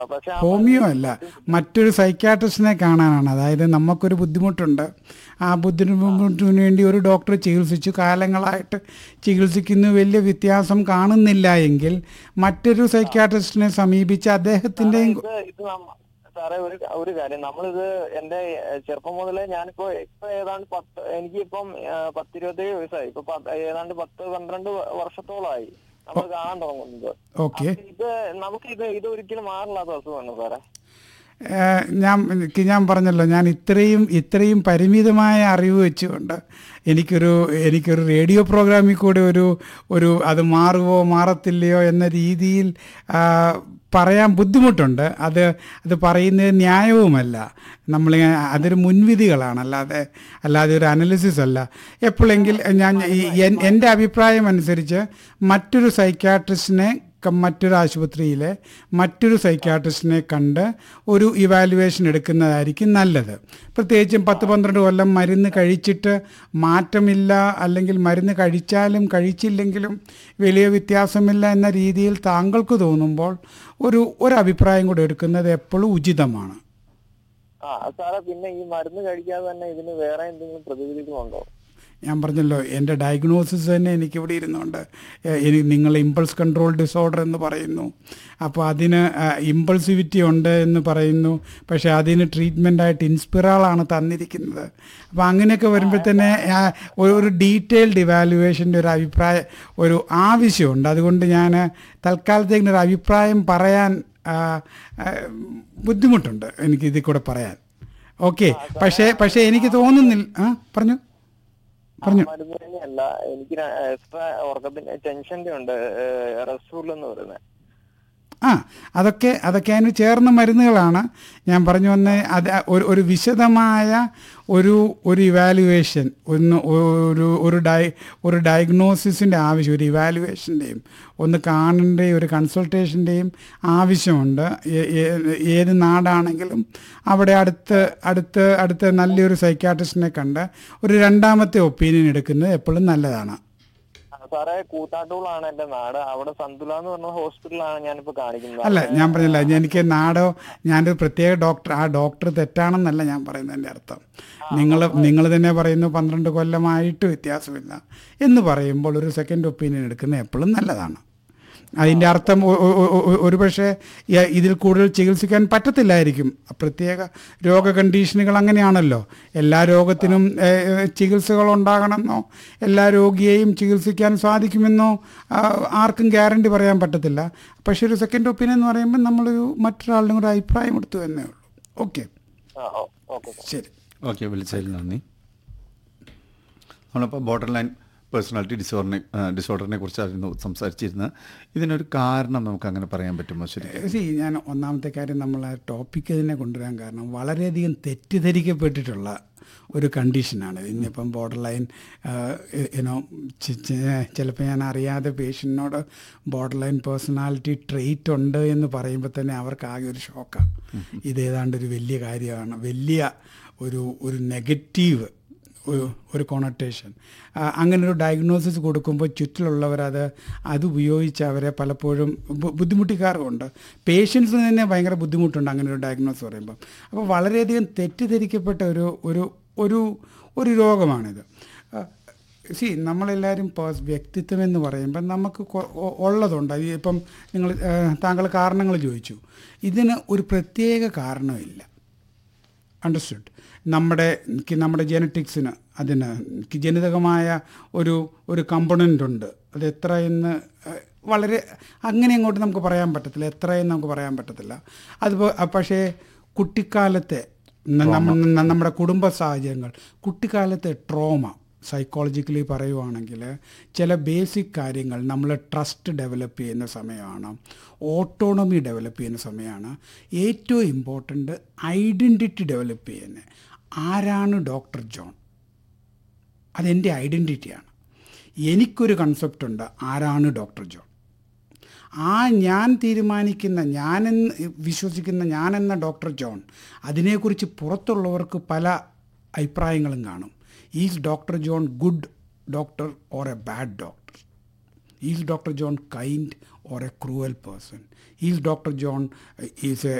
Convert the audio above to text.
പക്ഷെ ഹോമിയോ അല്ല മറ്റൊരു സൈക്യാട്രിസ്റ്റിനെ കാണാനാണ് അതായത് നമുക്കൊരു ബുദ്ധിമുട്ടുണ്ട് ആ ബുദ്ധിമുട്ടിന് വേണ്ടി ഒരു ഡോക്ടറെ ചികിത്സിച്ചു കാലങ്ങളായിട്ട് ചികിത്സിക്കുന്നു വലിയ വ്യത്യാസം കാണുന്നില്ല എങ്കിൽ മറ്റൊരു സൈക്യാട്രിസ്റ്റിനെ സമീപിച്ച് അദ്ദേഹത്തിൻ്റെയും ഇത് ഇത് നമ്മ- സാറേ ഒരു ഒരു കാര്യം നമ്മളിത് എന്റെ ഏഹ്, ചെറുപ്പം മുതലേ ഞാനിപ്പോ ഇപ്പൊ ഏതാണ്ട് പത്ത് എനിക്കിപ്പം ഏഹ്, പത്തിരുപത്തേഴ് വയസ്സായി ഇപ്പൊ പത്ത് ഏതാണ്ട് പത്ത് പന്ത്രണ്ട് വ- വർഷത്തോളമായി നമ്മൾ കാണാൻ തുടങ്ങുന്നത് ഓക്കെ അപ്പൊ ഇത് നമുക്ക് ഇത് ഇത് ഒരിക്കലും മാറില്ലാത്ത അസുഖമാണ് സാറേ ഏഹ് ഞാൻ എനിക്ക് ഞാൻ പറഞ്ഞല്ലോ ഞാൻ ഇത്രയും ഇത്രയും പരിമിതമായ അറിവ് വെച്ചുകൊണ്ട് എനിക്കൊരു എനിക്കൊരു റേഡിയോ പ്രോഗ്രാമിൽ കൂടെ ഒരു ഒരു അത് മാറുമോ മാറത്തില്ലയോ എന്ന രീതിയിൽ ആ, പറയാൻ ബുദ്ധിമുട്ടുണ്ട് അത് അത് പറയുന്നത് ന്യായവുമല്ല നമ്മൾ അതൊരു മുൻവിധികളാണ് അല്ലാതെ അല്ലാതെ ഒരു അനലിസിസ് അല്ല എപ്പോഴെങ്കിൽ ഞാൻ ഈ- എൻ- എൻ്റെ അഭിപ്രായം അനുസരിച്ച് മറ്റൊരു സൈക്യാട്രിസ്റ്റിനെ ക- മറ്റൊരു ആശുപത്രിയിലെ മറ്റൊരു സൈക്യാട്രിസ്റ്റിനെ കണ്ട് ഒരു ഇവാലുവേഷൻ എടുക്കുന്നതായിരിക്കും നല്ലത് പ്രത്യേകിച്ചും പത്ത് പന്ത്രണ്ട് കൊല്ലം മരുന്ന് കഴിച്ചിട്ട് മാറ്റമില്ല അല്ലെങ്കിൽ മരുന്ന് കഴിച്ചാലും കഴിച്ചില്ലെങ്കിലും വലിയ വ്യത്യാസമില്ല എന്ന രീതിയിൽ താങ്കൾക്ക് തോന്നുമ്പോൾ ഒരു ഒരു അഭിപ്രായം കൂടെ എടുക്കുന്നത് എപ്പോഴും ഉചിതമാണ് ആ സാറേ പിന്നെ ഈ മരുന്ന് കഴിക്കാതെ തന്നെ ഇതിന് വേറെ എന്തെങ്കിലും പ്രതിവിധികളുണ്ടോ ഞാൻ പറഞ്ഞല്ലോ എൻ്റെ ഡയഗ്നോസിസ് തന്നെ എനിക്കിവിടെ ഇരുന്നുണ്ട് ഏഹ് എനിക്ക് നിങ്ങൾ ഇമ്പൾസ് കൺട്രോൾ ഡിസോർഡർ എന്ന് പറയുന്നു അപ്പോൾ അതിന് ഇമ്പൾസിവിറ്റി ഉണ്ട് എന്ന് പറയുന്നു പക്ഷേ അതിന് ട്രീറ്റ്മെൻറ്റായിട്ട് ഇൻസ്പിറാളാണ് തന്നിരിക്കുന്നത് അപ്പോൾ അങ്ങനെയൊക്കെ വരുമ്പോൾ തന്നെ ആ, ഒരു- ഒരു ഡീറ്റെയിൽഡ് ഇവാലുവേഷൻ്റെ ഒരു അഭിപ്രായം ഒരു ആവശ്യമുണ്ട് അതുകൊണ്ട് ഞാൻ തൽക്കാലത്തേക്ക് ഒരു അഭിപ്രായം പറയാൻ ആ, ആ, ബുദ്ധിമുട്ടുണ്ട് എനിക്ക് ഇതിൽ കൂടെ പറയാൻ ഓക്കെ പക്ഷേ പക്ഷേ എനിക്ക് തോന്നുന്നില്ല ആ പറഞ്ഞു പറഞ്ഞു മരുന്ന് തന്നെയല്ല എനിക്ക് എക്സ്ട്രാ ഉറക്കത്തിന്റെ ടെൻഷന്റെ ഉണ്ട് റെസ്റ്റ്ഫുൾ എന്ന് പറയുന്നത് ആ അതൊക്കെ അതൊക്കെ അതിന് ചേർന്ന മരുന്നുകളാണ് ഞാൻ പറഞ്ഞു വന്ന അത് ഒരു ഒരു വിശദമായ ഒരു ഒരു ഇവാലുവേഷൻ ഒന്ന് ഒരു ഒരു ഡയ ഒരു ഡയഗ്നോസിസിൻ്റെ ആവശ്യം ഒരു ഇവാലുവേഷൻ്റെയും ഒന്ന് കാണേണ്ട ഒരു കൺസൾട്ടേഷൻ്റെയും ആവശ്യമുണ്ട് ഏ- ഏ- ഏത് നാടാണെങ്കിലും അവിടെ അടുത്ത് അടുത്ത് അടുത്ത് നല്ലൊരു സൈക്യാട്രിസ്റ്റിനെ കണ്ട് ഒരു രണ്ടാമത്തെ ഒപ്പീനിയൻ എടുക്കുന്നത് എപ്പോഴും നല്ലതാണ് ആ, സാറേ കൂത്താട്ടൂളാണ് എന്റെ നാട് അവിടെ സന്തുല എന്ന് പറഞ്ഞ ഹോസ്പിറ്റലാണ് ഞാനിപ്പോ കാണിക്കുന്നത് അല്ല ഞാൻ പറഞ്ഞില്ല എനിക്ക് നാടോ ഞാനൊരു പ്രത്യേക ഡോക്ടർ ആ ഡോക്ടർ തെറ്റാണെന്നല്ല ഞാൻ പറയുന്നതിൻ്റെ അർത്ഥം നിങ്ങൾ നിങ്ങൾ തന്നെ പറയുന്നു പന്ത്രണ്ട് കൊല്ലമായിട്ട് വ്യത്യാസമില്ല എന്ന് പറയുമ്പോൾ ഒരു സെക്കൻഡ് ഒപ്പീനിയൻ എടുക്കുന്നത് എപ്പോഴും നല്ലതാണ് അതിൻ്റെ അർത്ഥം ഒ- ഒ- ഒ- ഒ- ഒരുപക്ഷെ യ- ഇതിൽ കൂടുതൽ ചികിത്സിക്കാൻ പറ്റത്തില്ലായിരിക്കും പ്രത്യേക രോഗ കണ്ടീഷനുകൾ അങ്ങനെയാണല്ലോ എല്ലാ രോഗത്തിനും ഏഹ്, ഏഹ്, ചികിത്സകൾ ഉണ്ടാകണമെന്നോ എല്ലാ രോഗിയെയും ചികിത്സിക്കാൻ സാധിക്കുമെന്നോ ആ, ആർക്കും ഗ്യാരണ്ടി പറയാൻ പറ്റത്തില്ല പക്ഷേ ഒരു സെക്കൻഡ് ഒപ്പീനിയൻ എന്ന് പറയുമ്പോൾ നമ്മളൊരു മറ്റൊരാളുടെ കൂടെ അഭിപ്രായം എടുത്തു എന്നേ ഉള്ളൂ ഓക്കെ ആ ഓക്കെ ശരി ഓക്കെ വിളിച്ചതിൽ നന്ദി നമ്മളിപ്പോൾ ബോർഡർ ലൈൻ പേഴ്സണാലിറ്റി ഡിസോർഡിനെ ഡിസോർഡറിനെ കുറിച്ചായിരുന്നു സംസാരിച്ചിരുന്നത് ഇതിനൊരു കാരണം നമുക്ക് അങ്ങനെ പറയാൻ പറ്റുമോ ശരി സി ഞാൻ ഒന്നാമത്തെ കാര്യം നമ്മൾ ആ ടോപ്പിക്ക് തന്നെ കൊണ്ടുവരാൻ കാരണം വളരെയധികം തെറ്റിദ്ധരിക്കപ്പെട്ടിട്ടുള്ള ഒരു കണ്ടീഷനാണ് ഇന്നിപ്പം ബോർഡർ ലൈൻ യുനോ ചിലപ്പോൾ ഞാൻ അറിയാതെ പേഷ്യൻറ്റിനോട് ബോർഡർ ലൈൻ പേഴ്സണാലിറ്റി ട്രെയിറ്റ് ഉണ്ട് എന്ന് പറയുമ്പോൾ തന്നെ അവർക്ക് ആകെ ഒരു ഷോക്കാണ് ഇത് ഏതാണ്ട് ഒരു വലിയ കാര്യമാണ് വലിയ ഒരു ഒരു നെഗറ്റീവ് ഒരു ഒരു കൊണട്ടേഷൻ അങ്ങനെ ഒരു ഡയഗ്നോസിസ് കൊടുക്കുമ്പോൾ ചുറ്റിലുള്ളവരത് അത് ഉപയോഗിച്ച് അവരെ പലപ്പോഴും ബു- ബുദ്ധിമുട്ടിക്കാറുമുണ്ട് പേഷ്യൻസിന് തന്നെ ഭയങ്കര ബുദ്ധിമുട്ടുണ്ട് അങ്ങനെ ഒരു ഡയഗ്നോസ് പറയുമ്പോൾ അപ്പോൾ വളരെയധികം തെറ്റിദ്ധരിക്കപ്പെട്ട ഒരു ഒരു ഒരു ഒരു രോഗമാണിത് സി നമ്മളെല്ലാവരും പേഴ്സ് വ്യക്തിത്വം എന്ന് പറയുമ്പോൾ നമുക്ക് കൊ- ഒ- ഉള്ളതുണ്ട് ഈ ഇപ്പം നിങ്ങൾ താങ്കൾ കാരണങ്ങൾ ചോദിച്ചു ഇതിന് ഒരു പ്രത്യേക കാരണമില്ല അണ്ടർസ്റ്റുഡ് നമ്മുടെ ക്ക് നമ്മുടെ ജനറ്റിക്സിന് അതിന് ക്ക് ജനിതകമായ ഒരു ഒരു കമ്പണൻ്റ് ഉണ്ട് അത് എത്ര എന്ന് ഏഹ്, വളരെ അങ്ങനെ അങ്ങോട്ട് നമുക്ക് പറയാൻ പറ്റത്തില്ല എത്രയെന്ന് നമുക്ക് പറയാൻ പറ്റത്തില്ല അതുപോ പക്ഷേ കുട്ടിക്കാലത്തെ ന- നമ്മ- ന- നമ്മുടെ കുടുംബ സാഹചര്യങ്ങൾ കുട്ടിക്കാലത്തെ ട്രോമ സൈക്കോളജിക്കലി പറയുവാണെങ്കിൽ ചില ബേസിക് കാര്യങ്ങൾ നമ്മൾ ട്രസ്റ്റ് ഡെവലപ്പ് ചെയ്യുന്ന സമയമാണ് ഓട്ടോണമി ഡെവലപ്പ് ചെയ്യുന്ന സമയമാണ് ഏറ്റവും ഇമ്പോർട്ടൻ്റ് ഐഡൻറ്റിറ്റി ഡെവലപ്പ് ചെയ്യുന്നത് ആരാണ് ഡോക്ടർ ജോൺ അതെൻ്റെ ഐഡൻറ്റിറ്റിയാണ് എനിക്കൊരു കൺസെപ്റ്റ് ഉണ്ട് ആരാണ് ഡോക്ടർ ജോൺ ആ ഞാൻ തീരുമാനിക്കുന്ന ഞാനെന്ന് വിശ്വസിക്കുന്ന ഞാനെന്ന ഡോക്ടർ ജോൺ അതിനെക്കുറിച്ച് പുറത്തുള്ളവർക്ക് പല അഭിപ്രായങ്ങളും കാണും is doctor John good doctor or a bad doctor is doctor John kind or a cruel person. Is Dr. John uh, is a